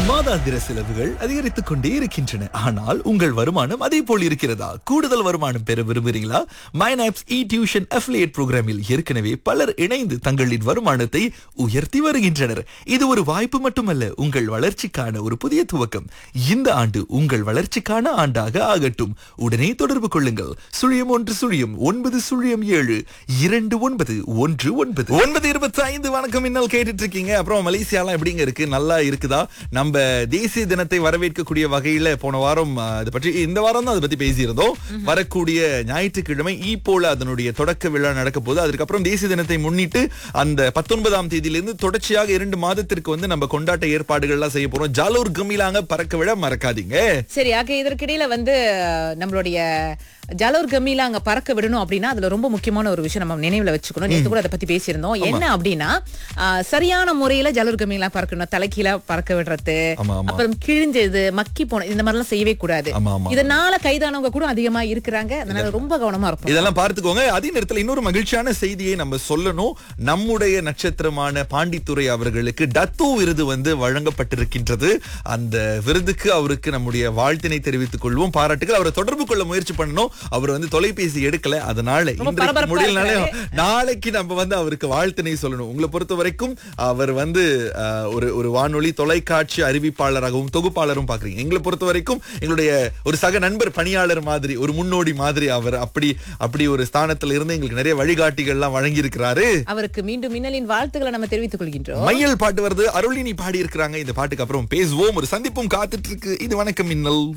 மாதாந்திர செலவுகள் அதிகரித்துக் கொண்டே இருக்கின்றன ஆனால் உங்கள் வருமானம் அதே போல் இருக்கிறதா கூடுதல் வருமானம் பெற விரும்புகிறீங்களா மைனாப்ஸ் இ டியூஷன் அஃபிலியேட் புரோகிராமில் ஏற்கனவே பலர் இணைந்து தங்களின் வருமானத்தை உயர்த்தி வருகின்றனர் இது ஒரு வாய்ப்பு மட்டுமல்ல உங்கள் வளர்ச்சிக்கான ஒரு புதிய துவக்கம் இந்த ஆண்டு உங்கள் வளர்ச்சிக்கான ஆண்டாக ஆகட்டும் உடனே தொடர்பு கொள்ளுங்கள் சுழியம் ஒன்று சுழியம் ஒன்பது சுழியம் ஏழு இரண்டு ஒன்பது ஒன்று ஒன்பது ஒன்பது இருபத்தி ஐந்து வணக்கம் இன்னல் கேட்டுட்டு இருக்கீங்க அப்புறம் மலேசியாலாம் எப்படிங்க இருக்கு நல்லா இருக்குதா நம்ம தேசிய தினத்தை வரவேற்கக்கூடிய வகையில போன வாரம் ஆ, அதை பற்றி இந்த வாரம் தான் அதை பத்தி பேசியிருந்தோம் வரக்கூடிய ஞாயிற்றுக்கிழமை ஈ போல அதனுடைய தொடக்க விழா நடக்க போகுது அதுக்கப்புறம் தேசிய தினத்தை முன்னிட்டு அந்த பத்தொன்பதாம் தேதியிலிருந்து தொடர்ச்சியாக இரண்டு மாதத்திற்கு வந்து நம்ம கொண்டாட்ட ஏற்பாடுகள்லாம் செய்ய போறோம் ஜாலூர் கமிலாங்க பறக்க விட மறக்காதீங்க சரி ஆக இதற்கிடையில வந்து அஹ், நம்மளுடைய ஜலோர் கம்மியில அங்க பறக்க விடணும் அப்படின்னா அதுல ரொம்ப முக்கியமான ஒரு விஷயம் நம்ம நினைவுல வச்சுக்கணும் நேத்து கூட அதை பத்தி பேசியிருந்தோம் என்ன அப்படின்னா அஹ், சரியான முறையில ஜலோர் கம்மியில பறக்கணும் தலைக்கீழ பறக்க விடுறது ஆமா, ஆமா. அப்புறம் கிழிஞ்சது மக்கி போன இந்த மாதிரி எல்லாம் செய்யவே கூடாது ஆமா, ஆமா. இதனால கைதானவங்க கூட அதிகமா இருக்கிறாங்க அதனால ரொம்ப கவனமா இருப்போம் இதெல்லாம் பார்த்துக்கோங்க அதே நேரத்தில் இன்னொரு மகிழ்ச்சியான செய்தியை நம்ம சொல்லணும் நம்முடைய நட்சத்திரமான பாண்டித்துரை அவர்களுக்கு டத்து விருது வந்து வழங்கப்பட்டிருக்கின்றது அந்த விருதுக்கு அவருக்கு நம்முடைய வாழ்த்தினை தெரிவித்துக் கொள்வோம் பாராட்டுகள் அவரை தொடர்பு கொள்ள முயற்சி பண்ணணும் அவர் வந்து தொலைபேசி எடுக்கல அதனால ரொம்ப இன்றைக்கு பரபரப்பா முடியலனாலே இருக்காரு. நாளைக்கு நம்ம வந்து அவருக்கு வாழ்த்தினை சொல்லணும் உங்களை பொறுத்த வரைக்கும் அவர் வந்து அஹ், ஒரு ஒரு வானொலி தொலைக்காட்சி அறிவிப்பாளராகவும் தொகுப்பாளரும் பாக்குறீங்க எங்களை பொறுத்த வரைக்கும் எங்களுடைய ஒரு சக நண்பர் பணியாளர் மாதிரி ஒரு முன்னோடி மாதிரி அவர் அப்படி அப்படி ஒரு ஸ்தானத்துல இருந்து எங்களுக்கு நிறைய வழிகாட்டிகள்லாம் வழங்கி இருக்கிறாரு அவருக்கு மீண்டும் மின்னலின் வாழ்த்துக்களை நம்ம தெரிவித்துக் கொள்கின்றோம் மையல் பாட்டு வருது அருளினி பாடி இருக்கிறாங்க இந்த பாட்டுக்கு அப்புறம் பேசுவோம் ஒரு சந்திப்பும் காத்துட்டு இருக்கு இது வணக்கம் மின்னல்